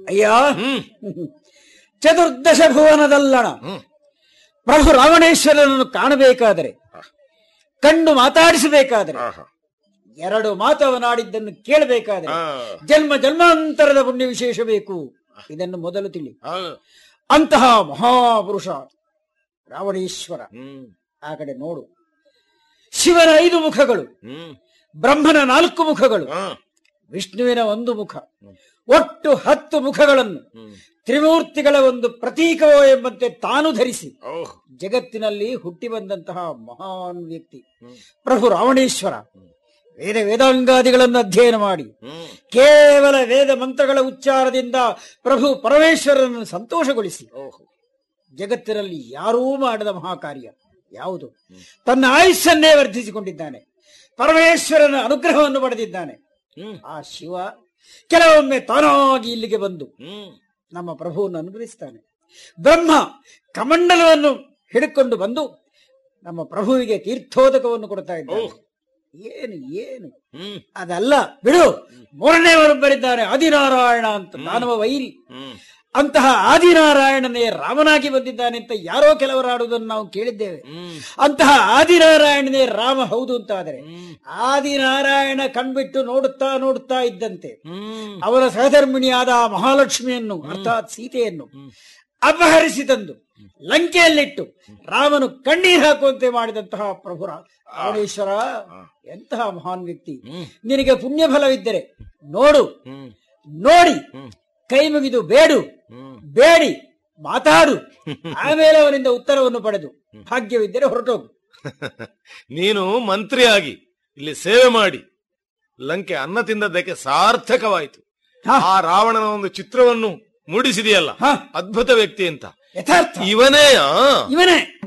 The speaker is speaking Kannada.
ಅಯ್ಯ ಹ್ಮ್ ಚತುರ್ದಶ ಭುವನದಲ್ಲಣ ಹ್ಮ್ ಪ್ರಭು ರಾವಣೇಶ್ವರನನ್ನು ಕಾಣಬೇಕಾದರೆ ಕಂಡು ಮಾತಾಡಿಸಬೇಕಾದರೆ ಆಹಾ. ಎರಡು ಮಾತವನಾಡಿದ್ದನ್ನು ಕೇಳಬೇಕಾದರೆ ಆ, ಜನ್ಮ ಜನ್ಮಾಂತರದ ಪುಣ್ಯ ವಿಶೇಷ ಬೇಕು ಇದನ್ನು ಮೊದಲು ತಿಳಿ ಆ, ಅಂತಹ ಮಹಾಪುರುಷ ರಾವಣೇಶ್ವರ ಹ್ಮ್ ಆ ಕಡೆ ನೋಡು ಶಿವನ ಐದು ಮುಖಗಳು ಹ್ಮ್ ಬ್ರಹ್ಮನ ನಾಲ್ಕು ಮುಖಗಳು ಆ, ವಿಷ್ಣುವಿನ ಒಂದು ಮುಖ ಒಟ್ಟು ಹತ್ತು ಮುಖಗಳನ್ನು ಹ್ಮ್ ತ್ರಿಮೂರ್ತಿಗಳ ಒಂದು ಪ್ರತೀಕವೋ ಎಂಬಂತೆ ತಾನು ಧರಿಸಿ ಓಹ್ ಜಗತ್ತಿನಲ್ಲಿ ಹುಟ್ಟಿ ಬಂದಂತಹ ಮಹಾನ್ ವ್ಯಕ್ತಿ ಹ್ಮ್. ಪ್ರಭು ರಾವಣೇಶ್ವರ ವೇದ ವೇದಾಂಗಾದಿಗಳನ್ನು ಅಧ್ಯಯನ ಮಾಡಿ ಹ್ಮ್ ಕೇವಲ ವೇದ ಮಂತ್ರಗಳ ಉಚ್ಚಾರದಿಂದ ಪ್ರಭು ಪರಮೇಶ್ವರನನ್ನು ಸಂತೋಷಗೊಳಿಸಿ ಓಹ್ ಜಗತ್ತಿನಲ್ಲಿ ಯಾರೂ ಮಾಡದ ಮಹಾಕಾರ್ಯ ಯಾವುದು ತನ್ನ ಆಯುಷ್ಯನ್ನೇ ವರ್ಧಿಸಿಕೊಂಡಿದ್ದಾನೆ ಪರಮೇಶ್ವರನ ಅನುಗ್ರಹವನ್ನು ಪಡೆದಿದ್ದಾನೆ ಹ್ಮ್ ಆ ಶಿವ ಕೆಲವೊಮ್ಮೆ ತಾನಾಗಿ ಇಲ್ಲಿಗೆ ಬಂದು ಹ್ಮ್ ನಮ್ಮ ಪ್ರಭುವನ್ನು ಅನುಗ್ರಹಿಸ್ತಾನೆ ಬ್ರಹ್ಮ ಕಮಂಡಲವನ್ನು ಹಿಡ್ಕೊಂಡು ಬಂದು ನಮ್ಮ ಪ್ರಭುವಿಗೆ ತೀರ್ಥೋದಕವನ್ನು ಕೊಡ್ತಾ ಇದ್ದಾನೆ ಓಹ್. ಏನು ಏನು ಹ್ಮ್ ಅದಲ್ಲ ಬಿಡು ಮೂರನೇವರು ಬರಿದ್ದಾರೆ ಆದಿನಾರಾಯಣ ಅಂತ ದಾನವ ವೈರಿ ಹ್ಮ್ ಅಂತಹ ಆದಿನಾರಾಯಣನೇ ರಾಮನಾಗಿ ಬಂದಿದ್ದಾನೆ ಅಂತ ಯಾರೋ ಕೆಲವರು ಆಡುವುದನ್ನು ನಾವು ಕೇಳಿದ್ದೇವೆ ಹ್ಮ್ ಅಂತಹ ಆದಿನಾರಾಯಣನೇ ರಾಮ ಹೌದು ಅಂತ ಆದರೆ ಹ್ಮ್ ಆದಿನಾರಾಯಣ ಕಣ್ಬಿಟ್ಟು ನೋಡುತ್ತಾ ನೋಡುತ್ತಾ ಇದ್ದಂತೆ ಹ್ಮ್ ಅವರ ಸಹಧರ್ಮಿಣಿಯಾದ ಆ ಮಹಾಲಕ್ಷ್ಮಿಯನ್ನು ಅರ್ಥಾತ್ ಸೀತೆಯನ್ನು ಅಪಹರಿಸಿ ತಂದು ಲಂಕೆಯಲ್ಲಿಟ್ಟು ರಾಮನು ಕಣ್ಣೀರ್ ಹಾಕುವಂತೆ ಮಾಡಿದಂತಹ ಪ್ರಭು ರಾ- ರಾವಣೇಶ್ವರ ಎಂತಹ ಮಹಾನ್ ವ್ಯಕ್ತಿ ಹ್ಮ್. ನಿನಗೆ ಪುಣ್ಯ ಫಲವಿದ್ದರೆ ನೋಡು ಹ್ಮ್ ನೋಡಿ ಹ್ಮ್. ಕೈ ಮುಗಿದು ಬೇಡು ಹ್ಮ್ ಬೇಡಿ ಮಾತಾಡು ಆಮೇಲೆ ಅವನಿಂದ ಉತ್ತರವನ್ನು ಪಡೆದು ಭಾಗ್ಯವಿದ್ದರೆ ಹೊರಟೋಗು ನೀನು ಮಂತ್ರಿಯಾಗಿ ಇಲ್ಲಿ ಸೇವೆ ಮಾಡಿ ಲಂಕೆ ಅನ್ನ ತಿಂದದ್ದಕ್ಕೆ ಸಾರ್ಥಕವಾಯಿತು ಹಾ. ಆ ರಾವಣನ ಒಂದು ಚಿತ್ರವನ್ನು ಮೂಡಿಸಿದೆಯಲ್ಲ ಹಾ. ಅದ್ಭುತ ವ್ಯಕ್ತಿ ಅಂತ ಯಥಾರ್ಥ ಇವನೇ ಇವನೇ